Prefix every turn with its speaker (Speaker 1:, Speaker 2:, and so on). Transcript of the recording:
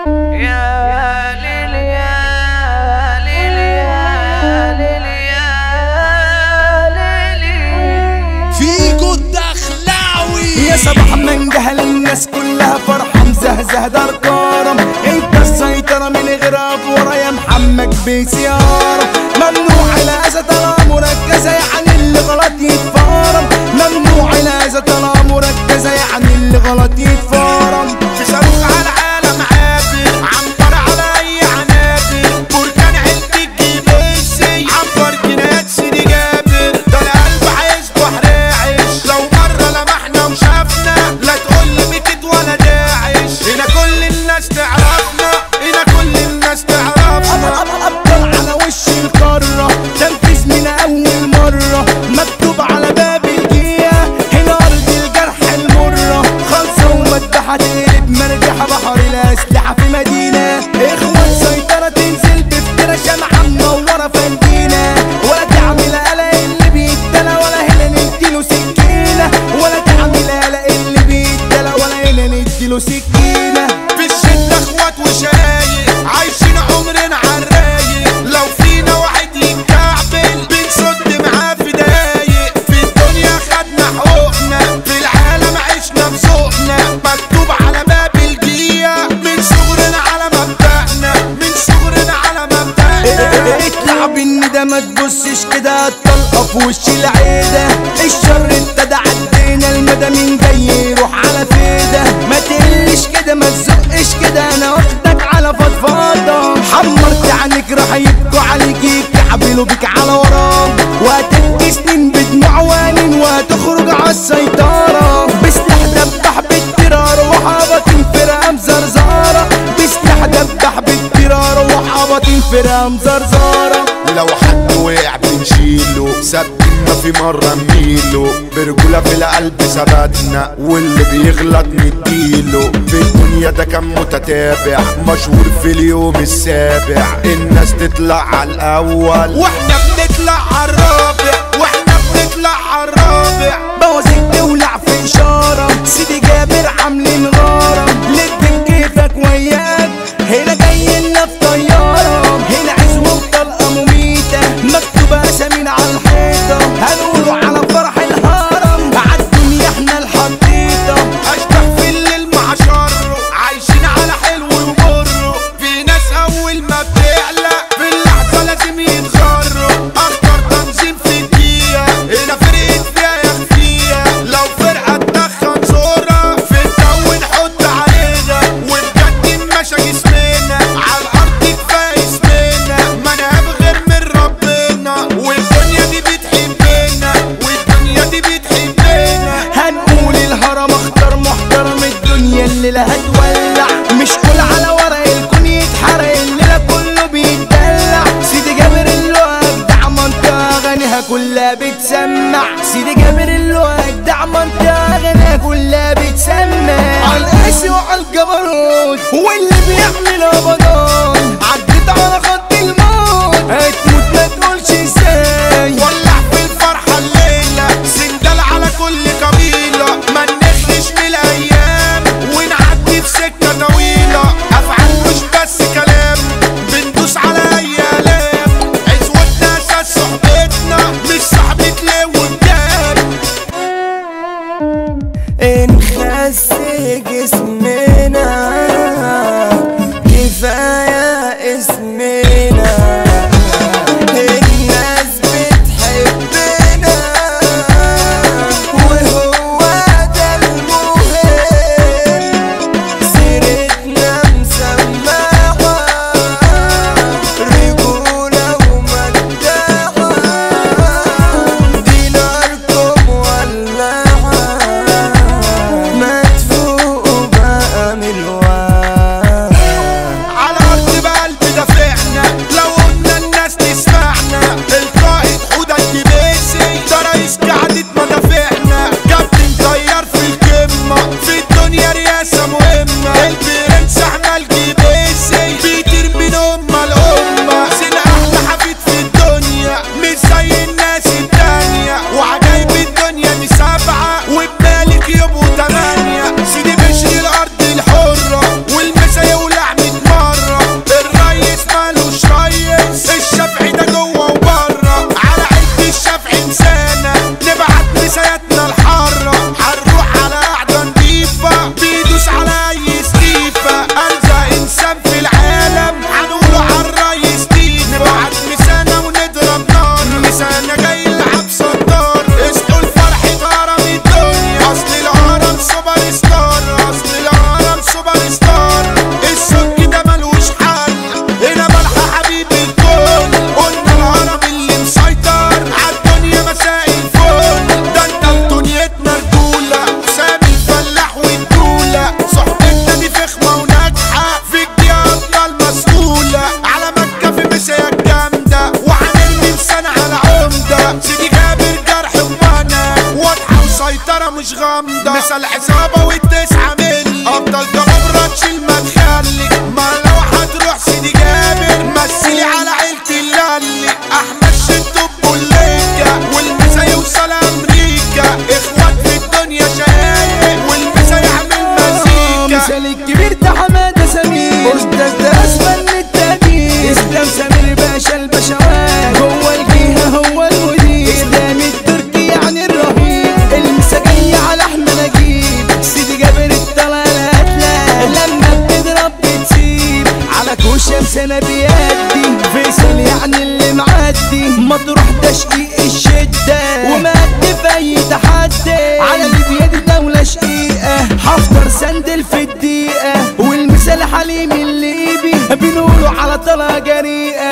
Speaker 1: يا ليل يا ليل يا ليل يا ليل
Speaker 2: فيكو الدخلاوي
Speaker 3: يا صباح من جهل الناس كلها فرحة مزهزه دار كرم انت السيطرة من غير افورة يا محمد بسيارة ممنوع الأذى طالما مركزة يعني اللي غلط يتفارم ممنوع الأذى طالما مركزة يعني اللي غلط يتفارم
Speaker 2: صاروخ على العالم عابر عنبر على اي عنابر بركان عيلتي تجيب السي عنبر جنات سيدي جابر ده القلب هيصبح راعش لو مرة لمحنا وشافنا لا تقول لي ميتت ولا داعش هنا كل الناس تعرفنا هنا كل الناس تعرفنا
Speaker 3: أبطل على وش القارة تنفيذ من أول مرة مكتوب على باب الجية هنا أرض الجرح المرة خالصة ومدحة تقلب مرجحة بحر الأسلحة في مدينة إخوان سيطرة تنزل بفترة شمعة منورة فندينة ولا تعمل قلق اللي بيتدلى ولا هنا نديله سكينة ولا تعمل قلق اللي بيتدلى ولا هنا نديله سكينة
Speaker 2: في الشدة اخوات وشايق عايشين عمرنا عالرايق لو فينا واحد يتكعبل بنصد معاه في دقايق في الدنيا خدنا حقوقنا في العالم عشنا بذوقنا مكتوب على باب الجية من صغرنا على مبدأنا من صغرنا على مبدأنا
Speaker 3: اطلع بان ده ما تبصش كده الطلقه في وش العيده الشر ابتدى عدينا المدى من جاي يروح على فيده ما تقلش كده ما تزقش كده انا واخدك على فضفاضه حمرت عنك راح يبكوا عليك يكعبلوا بيك على وراك وهتبكي سنين بدموع وانين وهتخرج على السيطره بسلاح دبح بالترار وحابط فرقه مزرزاره بسلاح دبح بالترار وحابط فرقه مزرزاره
Speaker 2: لو حد وقع بنشيله ثبتنا في مرة نميله برجولة في القلب ثبتنا واللي بيغلط نديله في الدنيا ده كان متتابع مشهور في اليوم السابع الناس تطلع على الأول واحنا بنطلع على الرابع واحنا بنطلع على الرابع
Speaker 3: بوازيك تولع في إشارة سيدي جابر عاملين غارة لك كيفك وياك هنا جاي لنا في طيارة هنا عزوة وطلقة مميتة مكتوبة أسامينا على الحيطة هنقولوا على فرح الهرم عالدنيا احنا الحطيطة
Speaker 2: اشبح في الليل مع شره عايشين على حلو ومره في ناس اول ما بتعلى في اللحظه لازم يتغروا اخطر تنظيم في الدقيقه هنا فرقه فيها يا خفيه لو فرقه تدخن صوره في الجو نحط عليها والجد مشى جسمنا على الارض كفايه اسمنا ما نهاب غير من ربنا والدنيا دي بتحبنا والدنيا دي بتحبنا
Speaker 3: هنقول الهرم اختار محترم الدنيا الليلة هتولع مش كل على ورق الكون يتحرق الليلة كله بيتدلع سيدي جابر اللي هو اجدع منطقة اغانيها كلها بتسمع سيدي جابر اللي هو اجدع منطقة اغانيها كلها بتسمع على القاسي وعلى الجبروت واللي بيعمل ابضان عديت على خط الموت هتموت ما تقولش ازاي
Speaker 2: ولع في الفرحة الليلة سندال على كل قبيلة ما نخلش من الأيام ونعدي في سكة طويلة أفعال مش بس كلام بندوس على أي آلام عزوتنا أساس صحبتنا مش صاحبة ليه وبجد
Speaker 3: نخس جسمنا
Speaker 2: العصابة والتسعة ملي افضل جبرة تشيل ما تخلي ما لو هتروح سيدي جابر مثلي على عيلة اللي احمد شدو بوليكا والمسا يوصل امريكا اخوات في الدنيا شقايق والمسا يعمل مزيكا
Speaker 3: مثال الكبير ده حماده سمير استاذ درس فن التغيير اسلام سمير باشا البشوات هو الجهه هو المدير اسلام التركي يعني الرهيب المساجية على احمد نجيب سيدي جابر الطلال هتلاقي لما بتضرب بتسيب على كوشة مسنة بيدي فيصل يعني اللي معدي مطروح تشقيق الشدة ومادي في اي تحدي على ليبيا دي دولة شقيقة هفطر سندل في الدقيقة والمثال حليم الليبي بنقوله على طلعة جريئة